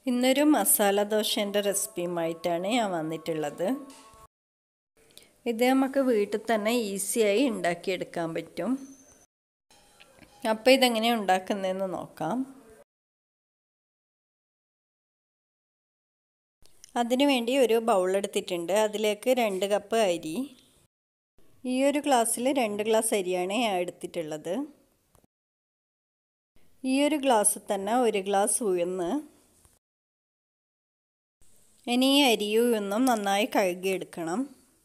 ഇന്നൊരു മസാല ദോശേൻ്റെ റെസിപ്പിയുമായിട്ടാണ് ഞാൻ വന്നിട്ടുള്ളത് ഇത് നമുക്ക് വീട്ടിൽ തന്നെ ഈസിയായി ഉണ്ടാക്കിയെടുക്കാൻ പറ്റും അപ്പോൾ ഇതെങ്ങനെ ഉണ്ടാക്കുന്നതെന്ന് നോക്കാം അതിനു വേണ്ടി ഒരു ബൗൾ എടുത്തിട്ടുണ്ട് അതിലേക്ക് രണ്ട് കപ്പ് അരി ഈ ഒരു ഗ്ലാസ്സിൽ രണ്ട് ഗ്ലാസ് അരിയാണ് ഞാൻ എടുത്തിട്ടുള്ളത് ഈ ഒരു ഗ്ലാസ്സിൽ തന്നെ ഒരു ഗ്ലാസ് ഉഴുന്ന് ഇനി ഈ അരിയും ഉഴുന്നും നന്നായി കഴുകിയെടുക്കണം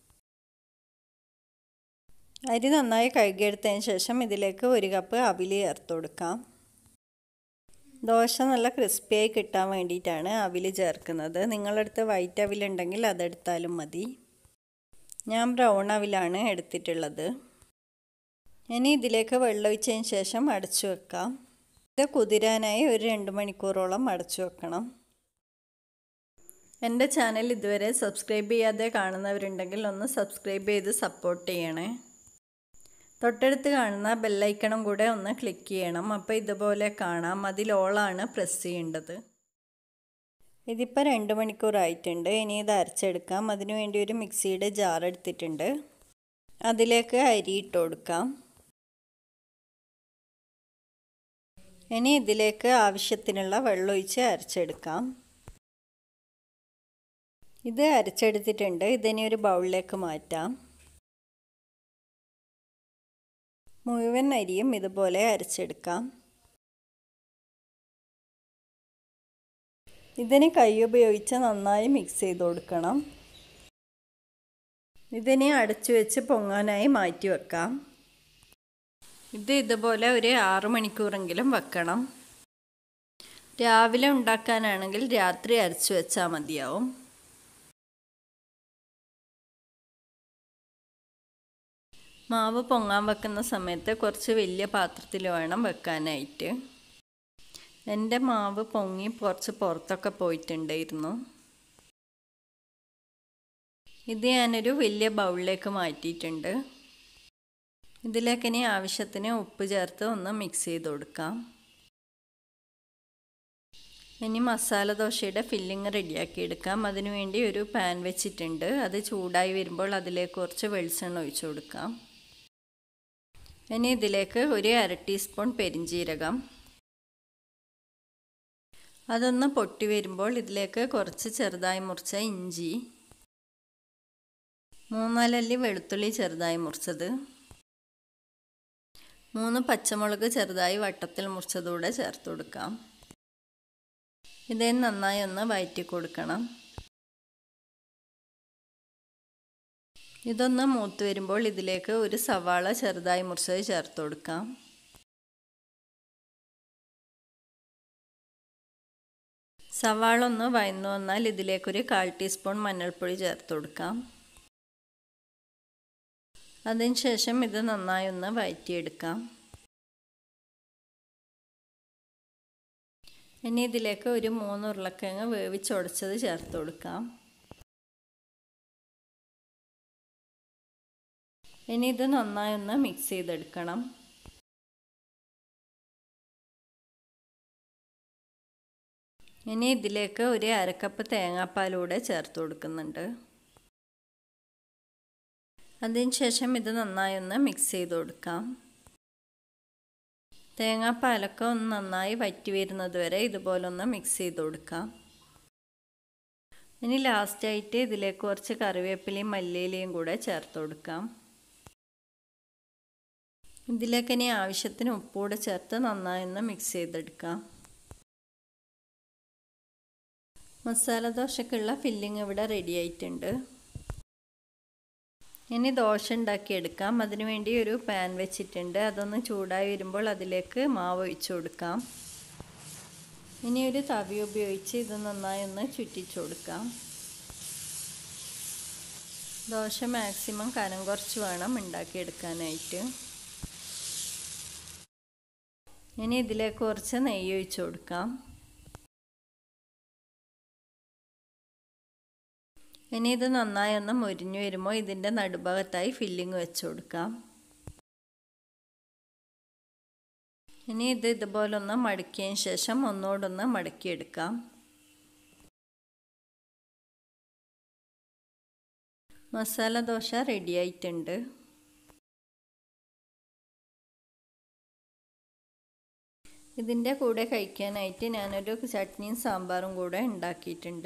അരി നന്നായി കഴുകിയെടുത്തതിന് ശേഷം ഇതിലേക്ക് ഒരു കപ്പ് അവിൽ ചേർത്ത് കൊടുക്കാം ദോശ നല്ല ക്രിസ്പിയായി കിട്ടാൻ വേണ്ടിയിട്ടാണ് അവിൽ ചേർക്കുന്നത് നിങ്ങളടുത്ത് വൈറ്റ് അവിലുണ്ടെങ്കിൽ അതെടുത്താലും മതി ഞാൻ ബ്രൗൺ അവിലാണ് എടുത്തിട്ടുള്ളത് ഇനി ഇതിലേക്ക് വെള്ളമൊഴിച്ചതിന് ശേഷം അടച്ചു വെക്കാം ഇത് കുതിരാനായി ഒരു രണ്ട് മണിക്കൂറോളം അടച്ചു വെക്കണം എൻ്റെ ചാനൽ ഇതുവരെ സബ്സ്ക്രൈബ് ചെയ്യാതെ കാണുന്നവരുണ്ടെങ്കിൽ ഒന്ന് സബ്സ്ക്രൈബ് ചെയ്ത് സപ്പോർട്ട് ചെയ്യണേ തൊട്ടടുത്ത് കാണുന്ന ബെല്ലൈക്കണം കൂടെ ഒന്ന് ക്ലിക്ക് ചെയ്യണം അപ്പോൾ ഇതുപോലെ കാണാം അതിൽ ഓളാണ് പ്രസ് ചെയ്യേണ്ടത് ഇതിപ്പോൾ രണ്ട് മണിക്കൂറായിട്ടുണ്ട് ഇനി ഇത് അരച്ചെടുക്കാം അതിനു വേണ്ടി ഒരു മിക്സിയുടെ ജാർ എടുത്തിട്ടുണ്ട് അതിലേക്ക് അരി ഇട്ട് കൊടുക്കാം ഇനി ഇതിലേക്ക് ആവശ്യത്തിനുള്ള വെള്ളമൊഴിച്ച് അരച്ചെടുക്കാം ഇത് അരച്ചെടുത്തിട്ടുണ്ട് ഇതിനെ ഒരു ബൗളിലേക്ക് മാറ്റാം മുഴുവൻ അരിയും ഇതുപോലെ അരച്ചെടുക്കാം ഇതിന് കൈ ഉപയോഗിച്ച് നന്നായി മിക്സ് ചെയ്ത് കൊടുക്കണം ഇതിനെ അടച്ചു വെച്ച് പൊങ്ങാനായി മാറ്റി വെക്കാം ഇത് ഇതുപോലെ ഒരു ആറു മണിക്കൂറെങ്കിലും വെക്കണം രാവിലെ ഉണ്ടാക്കാനാണെങ്കിൽ രാത്രി അരച്ചു വെച്ചാൽ മതിയാവും മാവ് പൊങ്ങാൻ വെക്കുന്ന സമയത്ത് കുറച്ച് വലിയ പാത്രത്തിൽ വേണം വെക്കാനായിട്ട് എൻ്റെ മാവ് പൊങ്ങി കുറച്ച് പുറത്തൊക്കെ പോയിട്ടുണ്ടായിരുന്നു ഇത് ഞാനൊരു വലിയ ബൗളിലേക്ക് മാറ്റിയിട്ടുണ്ട് ഇതിലേക്ക് ഇനി ആവശ്യത്തിന് ഉപ്പ് ചേർത്ത് ഒന്ന് മിക്സ് ചെയ്ത് കൊടുക്കാം ഇനി മസാല ദോശയുടെ ഫില്ലിങ് റെഡിയാക്കി എടുക്കാം അതിനുവേണ്ടി ഒരു പാൻ വെച്ചിട്ടുണ്ട് അത് ചൂടായി വരുമ്പോൾ അതിലേക്ക് കുറച്ച് വെളിച്ചെണ്ണ ഒഴിച്ചു കൊടുക്കാം ഇനി ഇതിലേക്ക് ഒരു അര ടീസ്പൂൺ പെരിഞ്ജീരകം അതൊന്ന് പൊട്ടി വരുമ്പോൾ ഇതിലേക്ക് കുറച്ച് ചെറുതായി മുറിച്ച ഇഞ്ചി മൂന്നാലല്ലി വെളുത്തുള്ളി ചെറുതായി മുറിച്ചത് മൂന്ന് പച്ചമുളക് ചെറുതായി വട്ടത്തിൽ മുറിച്ചതൂടെ ചേർത്ത് കൊടുക്കാം ഇതേ നന്നായി ഒന്ന് വയറ്റി കൊടുക്കണം ഇതൊന്ന് മൂത്ത് വരുമ്പോൾ ഇതിലേക്ക് ഒരു സവാള ചെറുതായി മുറിച്ചത് ചേർത്ത് കൊടുക്കാം സവാള ഒന്ന് വയന്നു വന്നാൽ ഇതിലേക്കൊരു കാൽ ടീസ്പൂൺ മഞ്ഞൾപ്പൊടി ചേർത്ത് കൊടുക്കാം അതിനുശേഷം ഇത് നന്നായി ഒന്ന് വയറ്റിയെടുക്കാം ഇനി ഇതിലേക്ക് ഒരു മൂന്ന് ഉരുളക്കിഴങ്ങ് വേവിച്ചുടച്ചത് ചേർത്ത് കൊടുക്കാം ഇനി ഇത് നന്നായി ഒന്ന് മിക്സ് ചെയ്തെടുക്കണം ഇനി ഇതിലേക്ക് ഒരു അരക്കപ്പ് തേങ്ങാപ്പാലൂടെ ചേർത്ത് കൊടുക്കുന്നുണ്ട് അതിനുശേഷം ഇത് നന്നായി ഒന്ന് മിക്സ് ചെയ്ത് കൊടുക്കാം തേങ്ങാപ്പാലൊക്കെ ഒന്ന് നന്നായി വറ്റി വരുന്നത് വരെ ഇതുപോലെ ഒന്ന് മിക്സ് ചെയ്ത് കൊടുക്കാം ഇനി ലാസ്റ്റായിട്ട് ഇതിലേക്ക് കുറച്ച് കറിവേപ്പിലയും മല്ലിയിലയും കൂടെ ചേർത്ത് കൊടുക്കാം ഇതിലേക്ക് ഇനി ആവശ്യത്തിന് ഉപ്പൂടെ ചേർത്ത് നന്നായി ഒന്ന് മിക്സ് ചെയ്തെടുക്കാം മസാല ദോശക്കുള്ള ഫില്ലിങ് ഇവിടെ റെഡി ആയിട്ടുണ്ട് ഇനി ദോശ ഉണ്ടാക്കിയെടുക്കാം അതിനുവേണ്ടി ഒരു പാൻ വെച്ചിട്ടുണ്ട് അതൊന്ന് ചൂടായി വരുമ്പോൾ അതിലേക്ക് മാവ് ഒഴിച്ചു കൊടുക്കാം ഇനി ഒരു തവി ഉപയോഗിച്ച് ഇത് നന്നായി ഒന്ന് ചുറ്റിച്ചു കൊടുക്കാം ദോശ മാക്സിമം കനം കുറച്ച് വേണം ഉണ്ടാക്കിയെടുക്കാനായിട്ട് ഇനി ഇതിലേക്ക് കുറച്ച് നെയ്യ് ഒഴിച്ചു കൊടുക്കാം ഇനി ഇത് നന്നായി ഒന്ന് മുരിഞ്ഞു വരുമ്പോൾ ഇതിൻ്റെ നടുഭാഗത്തായി ഫില്ലിങ് വെച്ച് കൊടുക്കാം ഇനി ഇത് ഇതുപോലെ ഒന്ന് മടക്കിയതിന് ശേഷം ഒന്നുകൂടൊന്ന് മടക്കിയെടുക്കാം മസാല ദോശ റെഡി ആയിട്ടുണ്ട് ഇതിൻ്റെ കൂടെ കഴിക്കാനായിട്ട് ഞാനൊരു ചട്നിയും സാമ്പാറും കൂടെ ഉണ്ടാക്കിയിട്ടുണ്ട്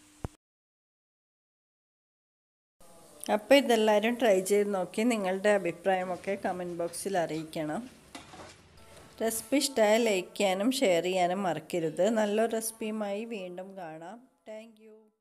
അപ്പോൾ ഇതെല്ലാവരും ട്രൈ ചെയ്ത് നോക്കി നിങ്ങളുടെ അഭിപ്രായമൊക്കെ കമൻറ്റ് ബോക്സിൽ അറിയിക്കണം റെസിപ്പി ഇഷ്ടമായ ലൈക്ക് ചെയ്യാനും ഷെയർ ചെയ്യാനും മറക്കരുത് നല്ലൊരു റെസിപ്പിയുമായി വീണ്ടും കാണാം താങ്ക്